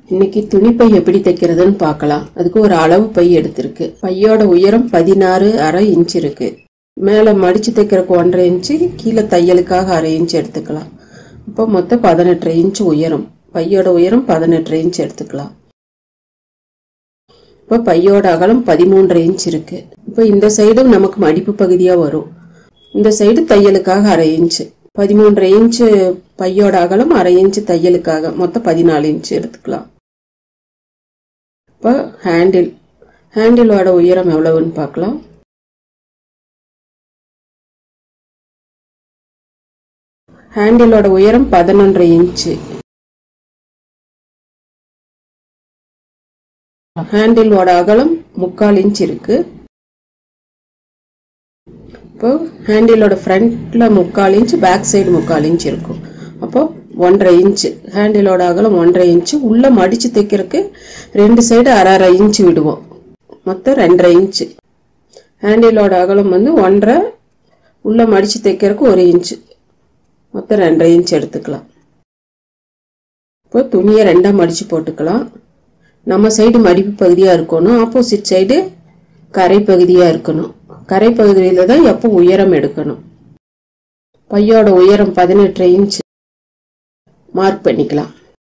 இன்னைக்கு துணிப்பை எப்படி தைக்கிறதுன்னு பார்க்கலாம் அதுக்கு ஒரு அளவு பை எடுத்திருக்கு பையோட உயரம் பதினாறு அரை இன்ச் இருக்கு மேலே மடிச்சு தைக்கிறதுக்கு ஒன்றரை இன்ச்சு கீழே தையலுக்காக அரை இன்ச் எடுத்துக்கலாம் இப்போ மொத்தம் பதினெட்டரை இன்ச் உயரம் பையோட உயரம் பதினெட்டரை இன்ச் எடுத்துக்கலாம் இப்போ பையோட அகலம் பதிமூன்றரை இன்ச் இருக்கு இப்போ இந்த சைடும் நமக்கு மடிப்பு பகுதியாக வரும் இந்த சைடு தையலுக்காக அரை இன்ச்சு பதிமூன்றரை இன்ச்சு பையோட அகலம் அரை இன்ச்சு தையலுக்காக மொத்தம் பதினாலு இன்ச்சு எடுத்துக்கலாம் இப்போ ஹேண்டில் ஹேண்டிலோட உயரம் எவ்வளவுன்னு பார்க்கலாம் ஹேண்டிலோட உயரம் பதினொன்றரை இன்ச்சு ஹேண்டிலோட அகலம் முக்கால் இன்ச் இருக்கு இப்போ ஹேண்டிலோட ஃப்ரண்ட்ல முக்கால் இன்ச் பேக் சைடு முக்கால் இன்ச் இருக்கும் அப்போ ஒன்றரை இன்ச்சு ஹேண்டிலோட அகலம் ஒன்றரை இன்ச்சு உள்ள மடிச்சு தைக்கிறதுக்கு ரெண்டு சைடு அரை அரை இன்ச்சு விடுவோம் மொத்தம் ரெண்டரை இன்ச்சு ஹேண்டிலோட அகலம் வந்து ஒன்றரை உள்ள மடிச்சு தைக்கிறதுக்கு ஒரு இன்ச்சு மொத்தம் ரெண்டரை இன்ச் எடுத்துக்கலாம் இப்போ துணியை ரெண்டா மடிச்சு போட்டுக்கலாம் நம்ம சைடு மடிப்பு பகுதியாக இருக்கணும் ஆப்போசிட் சைடு கரை பகுதியாக இருக்கணும் கரை பகுதியில் தான் எப்போ உயரம் எடுக்கணும் பையோட உயரம் பதினெட்டு இன்ச் மார்க் பண்ணிக்கலாம்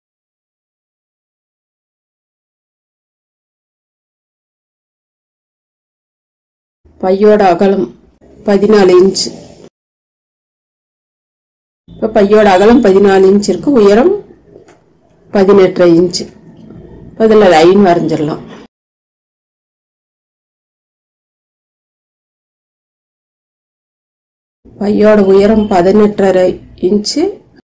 பையோட அகலம் பதினாலு இன்ச் இப்போ பையோட அகலம் பதினாலு இன்ச் இருக்கு உயரம் பதினெட்டரை இன்ச் அதில் லைன் வரைஞ்சிடலாம் பையோட உயரம் பதினெட்டரை இன்ச்சு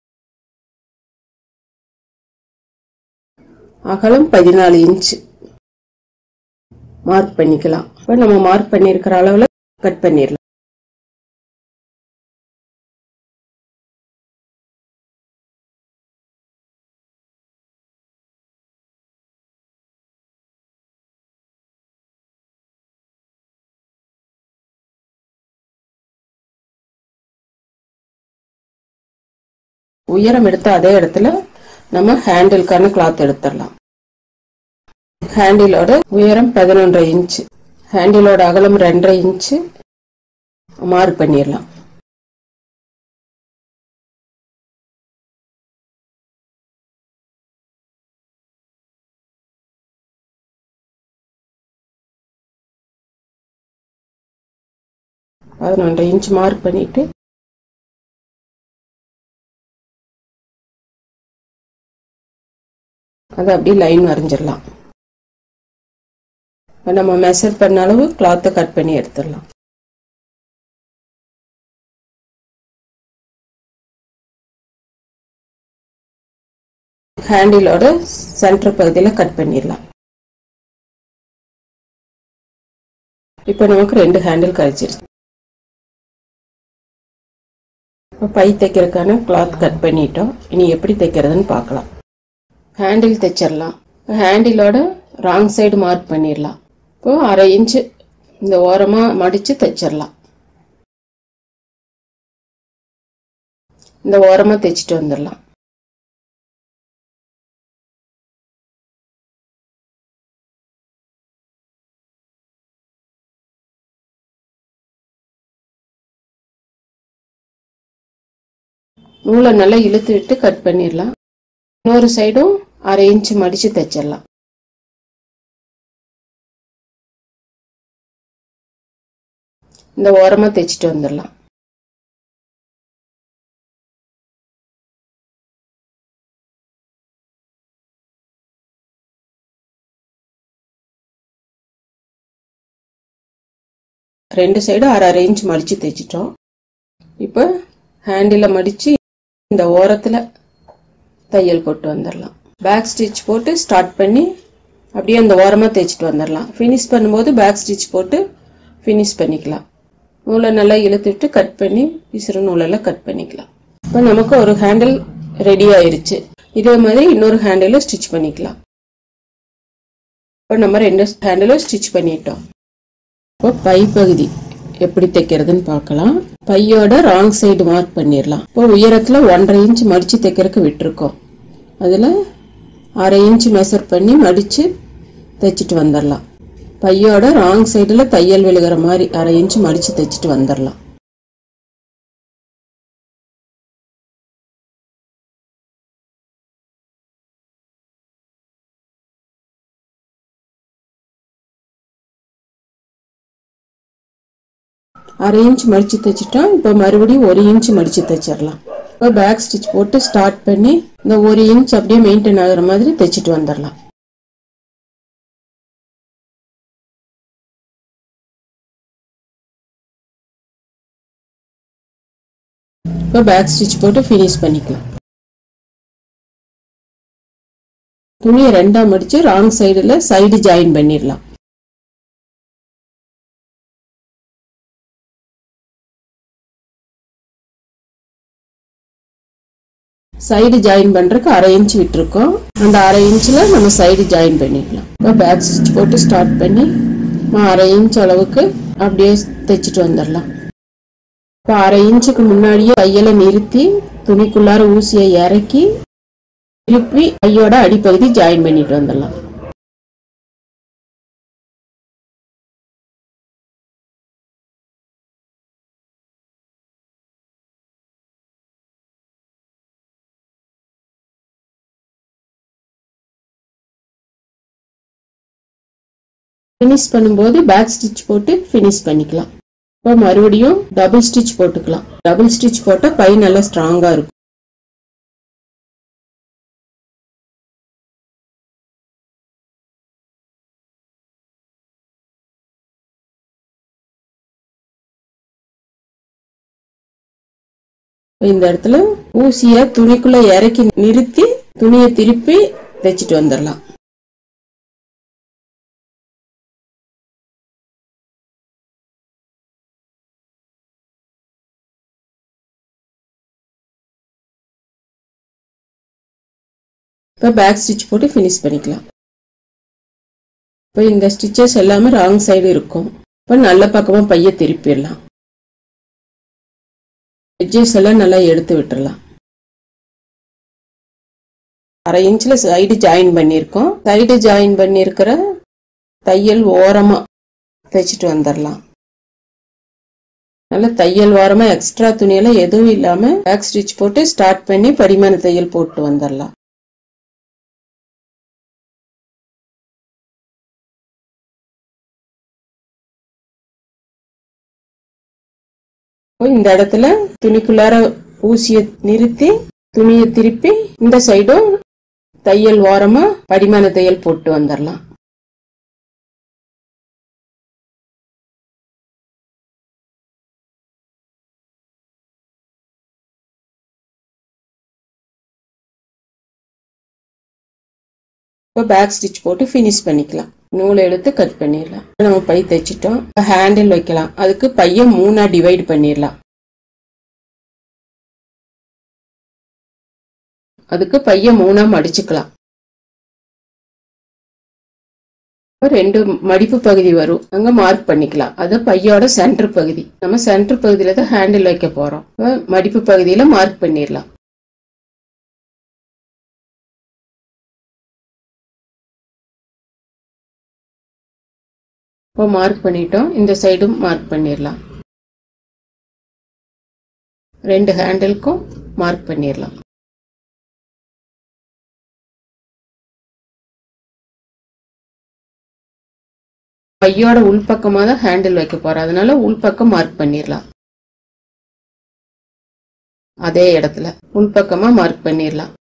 அகலம் பதினாலு இன்ச்சு மார்க் பண்ணிக்கலாம் இப்போ நம்ம மார்க் பண்ணியிருக்கிற அளவில் கட் பண்ணிடலாம் உயரம் எடுத்த அதே இடத்துல நம்ம ஹேண்டிலுக்கான கிளாத் எடுத்துடலாம் ஹேண்டிலோட உயரம் பதினொன்றரை இன்ச்சு ஹேண்டிலோட அகலம் ரெண்டரை இன்ச்சு மார்க் பண்ணிடலாம் பதினொன்றரை இன்ச் மார்க் பண்ணிட்டு அதை அப்படியே லைன் வரைஞ்சிடலாம் இப்போ நம்ம மெஷர் பண்ண அளவு கிளாத்தை கட் பண்ணி எடுத்துடலாம் ஹேண்டிலோட சென்டர் பகுதியில் கட் பண்ணிடலாம் இப்போ நமக்கு ரெண்டு ஹேண்டில் கழிச்சிருச்சு இப்போ பை தைக்கிறதுக்கான கிளாத் கட் பண்ணிட்டோம் இனி எப்படி தைக்கிறதுன்னு பார்க்கலாம் ஹேண்டில் தைச்சிடலாம் ஹேண்டிலோட ராங் சைடு மார்க் பண்ணிடலாம் இப்போ அரை இன்ச்சு இந்த ஓரமாக மடித்து தைச்சிடலாம் இந்த ஓரமாக தைச்சிட்டு வந்துடலாம் நூலை நல்லா இழுத்து விட்டு கட் பண்ணிடலாம் இன்னொரு சைடும் அரை இன்ச்சு மடித்து தைச்சிடலாம் இந்த ஓரமாக தைச்சிட்டு வந்துடலாம் ரெண்டு சைடும் அரை அரை இன்ச் மடித்து தைச்சிட்டோம் இப்போ ஹேண்டில் மடித்து இந்த ஓரத்தில் தையல் போட்டு வந்துடலாம் பேக் ஸ்டிச் போட்டு ஸ்டார்ட் பண்ணி அப்படியே அந்த ஓரமாக தைச்சிட்டு வந்துடலாம் ஃபினிஷ் பண்ணும்போது பேக் ஸ்டிச் போட்டு ஃபினிஷ் பண்ணிக்கலாம் நூலை நல்லா இழுத்துட்டு கட் பண்ணி விசிறு நூலெல்லாம் கட் பண்ணிக்கலாம் இப்போ நமக்கு ஒரு ஹேண்டில் ரெடி ஆயிருச்சு இதே மாதிரி இன்னொரு ஹேண்டிலும் ஸ்டிச் பண்ணிக்கலாம் இப்போ நம்ம ரெண்டு ஹேண்டிலும் ஸ்டிச் பண்ணிட்டோம் இப்போ பை பகுதி எப்படி தைக்கிறதுன்னு பார்க்கலாம் பையோட ராங் சைடு மார்க் பண்ணிடலாம் இப்போ உயரத்தில் ஒன்றரை இன்ச் மடித்து தைக்கிறதுக்கு விட்டுருக்கோம் அதில் அரை இன்ச் மெஷர் பண்ணி மடித்து தைச்சிட்டு வந்துடலாம் பையோட ராங் சைடில் தையல் விழுகிற மாதிரி அரை இன்ச் மடித்து தைச்சிட்டு வந்துடலாம் அரை இன்ச் மடித்து தைச்சிட்டோம் இப்போ மறுபடியும் ஒரு இன்ச் மடித்து தைச்சிடலாம் இப்போ பேக் ஸ்டிச் போட்டு ஸ்டார்ட் பண்ணி இந்த ஒரு இன்ச் அப்படியே மெயின்டைன் ஆகுற மாதிரி தைச்சிட்டு வந்துடலாம் இப்போ பேக் ஸ்டிச் போட்டு ஃபினிஷ் பண்ணிக்கலாம் துணியை ரெண்டா மடிச்சு ராங் சைடில் சைடு ஜாயின் பண்ணிடலாம் சைடு ஜாயின் பண்றதுக்கு அரை இன்ச் விட்டுருக்கோம் அந்த அரை இன்ச்சில் நம்ம சைடு ஜாயின் பண்ணிக்கலாம் இப்போ பேக் ஸ்டிச் போட்டு ஸ்டார்ட் பண்ணி நம்ம அரை இன்ச் அளவுக்கு அப்படியே தைச்சிட்டு வந்துடலாம் இப்போ அரை இன்ச்சுக்கு முன்னாடியே கையில நிறுத்தி துணிக்குள்ளார ஊசியை இறக்கி திருப்பி கையோட அடிப்பகுதி ஜாயின் பண்ணிட்டு வந்துடலாம் ஃபினிஷ் பண்ணும்போது பேக் ஸ்டிச் போட்டு ஃபினிஷ் பண்ணிக்கலாம் இப்போ மறுபடியும் டபுள் ஸ்டிச் போட்டுக்கலாம் டபுள் ஸ்டிச் போட்டால் பை நல்லா ஸ்ட்ராங்காக இருக்கும் இந்த இடத்துல ஊசிய துணிக்குள்ள இறக்கி நிறுத்தி துணியை திருப்பி தைச்சிட்டு வந்துடலாம் இப்போ பேக் ஸ்டிச் போட்டு ஃபினிஷ் பண்ணிக்கலாம் இப்போ இந்த ஸ்டிச்சஸ் எல்லாமே ராங் சைடு இருக்கும் இப்போ நல்ல பக்கமாக பைய திருப்பிடலாம் எட்ஜஸ் எல்லாம் நல்லா எடுத்து விட்டுறலாம் அரை இன்ச்சில் சைடு ஜாயின் பண்ணியிருக்கோம் சைடு ஜாயின் பண்ணியிருக்கிற தையல் ஓரமாக தைச்சிட்டு வந்துடலாம் நல்ல தையல் ஓரமாக எக்ஸ்ட்ரா துணியெல்லாம் எதுவும் இல்லாமல் பேக் ஸ்டிச் போட்டு ஸ்டார்ட் பண்ணி படிமான தையல் போட்டு வந்துடலாம் இந்த இடத்துல துணிக்குள்ளார ஊசியை நிறுத்தி துணியை திருப்பி இந்த சைடும் தையல் ஓரமா படிமான தையல் போட்டு வந்துடலாம் இப்போ பேக் ஸ்டிச் போட்டு ஃபினிஷ் பண்ணிக்கலாம் நூலை எடுத்து கட் பண்ணிடலாம் நம்ம பை தைச்சிட்டோம் ஹேண்டில் வைக்கலாம் அதுக்கு பைய மூணா டிவைட் பண்ணிடலாம் அதுக்கு பைய மூணா மடிச்சுக்கலாம் ரெண்டு மடிப்பு பகுதி வரும் அங்க மார்க் பண்ணிக்கலாம் அது பையோட சென்டர் பகுதி நம்ம சென்டர் பகுதியில தான் ஹேண்டில் வைக்க போறோம் மடிப்பு பகுதியில மார்க் பண்ணிடலாம் இப்போ மார்க் பண்ணிட்டோம் இந்த சைடும் மார்க் பண்ணிடலாம் ரெண்டு ஹேண்டிலுக்கும் மார்க் பண்ணிடலாம் பையோட உள்பக்கமாக தான் ஹேண்டில் வைக்க போறோம் அதனால உள்பக்கம் மார்க் பண்ணிடலாம் அதே இடத்துல உள்பக்கமா மார்க் பண்ணிடலாம்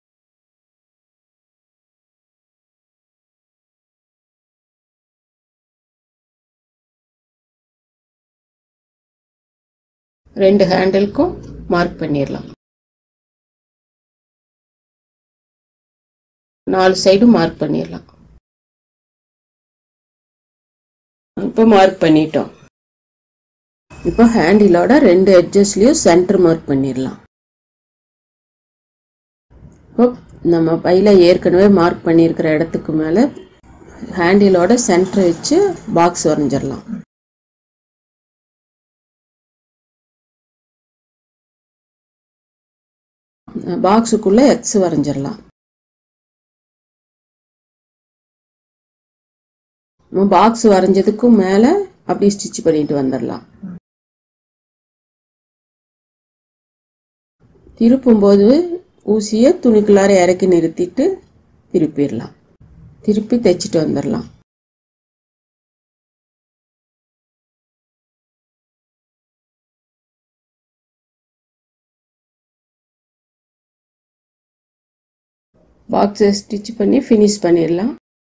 ரெண்டு ஹேண்டிலுக்கும் மார்க் பண்ணிடலாம் நாலு சைடும் மார்க் பண்ணிடலாம் இப்போ மார்க் பண்ணிட்டோம் இப்போ ஹேண்டிலோட ரெண்டு எட்ஜஸ்லயும் சென்டர் மார்க் பண்ணிடலாம் இப்போ நம்ம பையில ஏற்கனவே மார்க் பண்ணியிருக்கிற இடத்துக்கு மேலே ஹேண்டிலோட சென்டர் வச்சு பாக்ஸ் வரைஞ்சிடலாம் பாக்ஸுக்குள்ள எக்ஸ் வரைஞ்சிடலாம் நம்ம பாக்ஸ் வரைஞ்சதுக்கும் மேலே அப்படியே ஸ்டிச் பண்ணிட்டு வந்துடலாம் திருப்பும்போது ஊசியை துணிக்குள்ளார இறக்கி நிறுத்திட்டு திருப்பிடலாம் திருப்பி தைச்சிட்டு வந்துடலாம் பாக்ஸை ஸ்டிச் பண்ணி ஃபினிஷ் பண்ணிடலாம்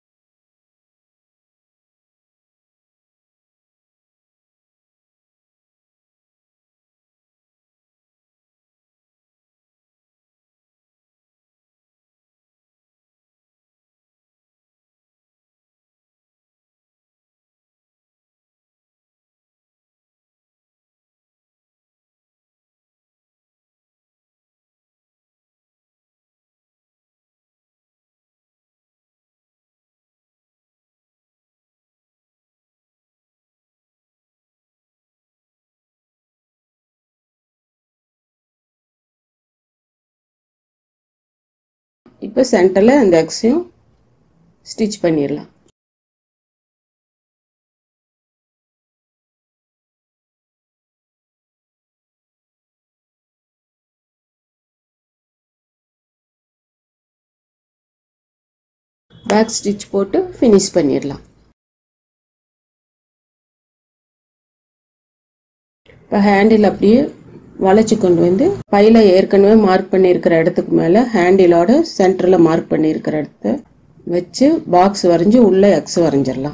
இப்போ சென்டரில் அந்த எக்ஸையும் ஸ்டிச் பண்ணிடலாம் பேக் ஸ்டிச் போட்டு ஃபினிஷ் பண்ணிடலாம் இப்போ ஹேண்டில் அப்படியே வளைச்சி கொண்டு வந்து பையில் ஏற்கனவே மார்க் பண்ணியிருக்கிற இடத்துக்கு மேலே ஹேண்டிலோட சென்டரில் மார்க் பண்ணியிருக்கிற இடத்த வச்சு பாக்ஸ் வரைஞ்சி உள்ளே எக்ஸ் வரைஞ்சிடலாம்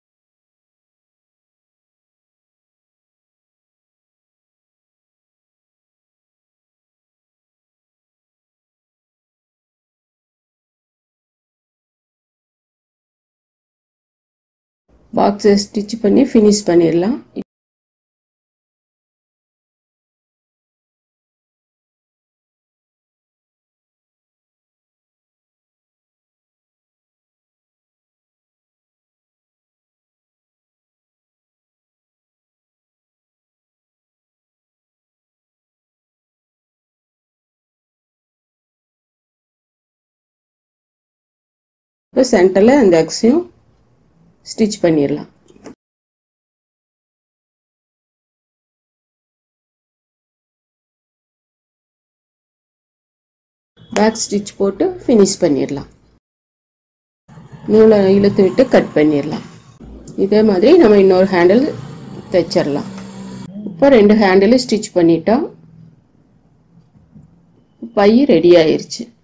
பாக்ஸை ஸ்டிச் பண்ணி ஃபினிஷ் பண்ணிடலாம் இப்போ சென்டரில் அந்த எக்ஸையும் ஸ்டிச் பண்ணிடலாம் பேக் ஸ்டிச் போட்டு ஃபினிஷ் பண்ணிடலாம் நூலை இழுத்து விட்டு கட் பண்ணிடலாம் இதே மாதிரி நம்ம இன்னொரு ஹேண்டில் தைச்சிடலாம் இப்போ ரெண்டு ஹேண்டிலும் ஸ்டிச் பண்ணிட்டோம் பை ரெடி ஆயிருச்சு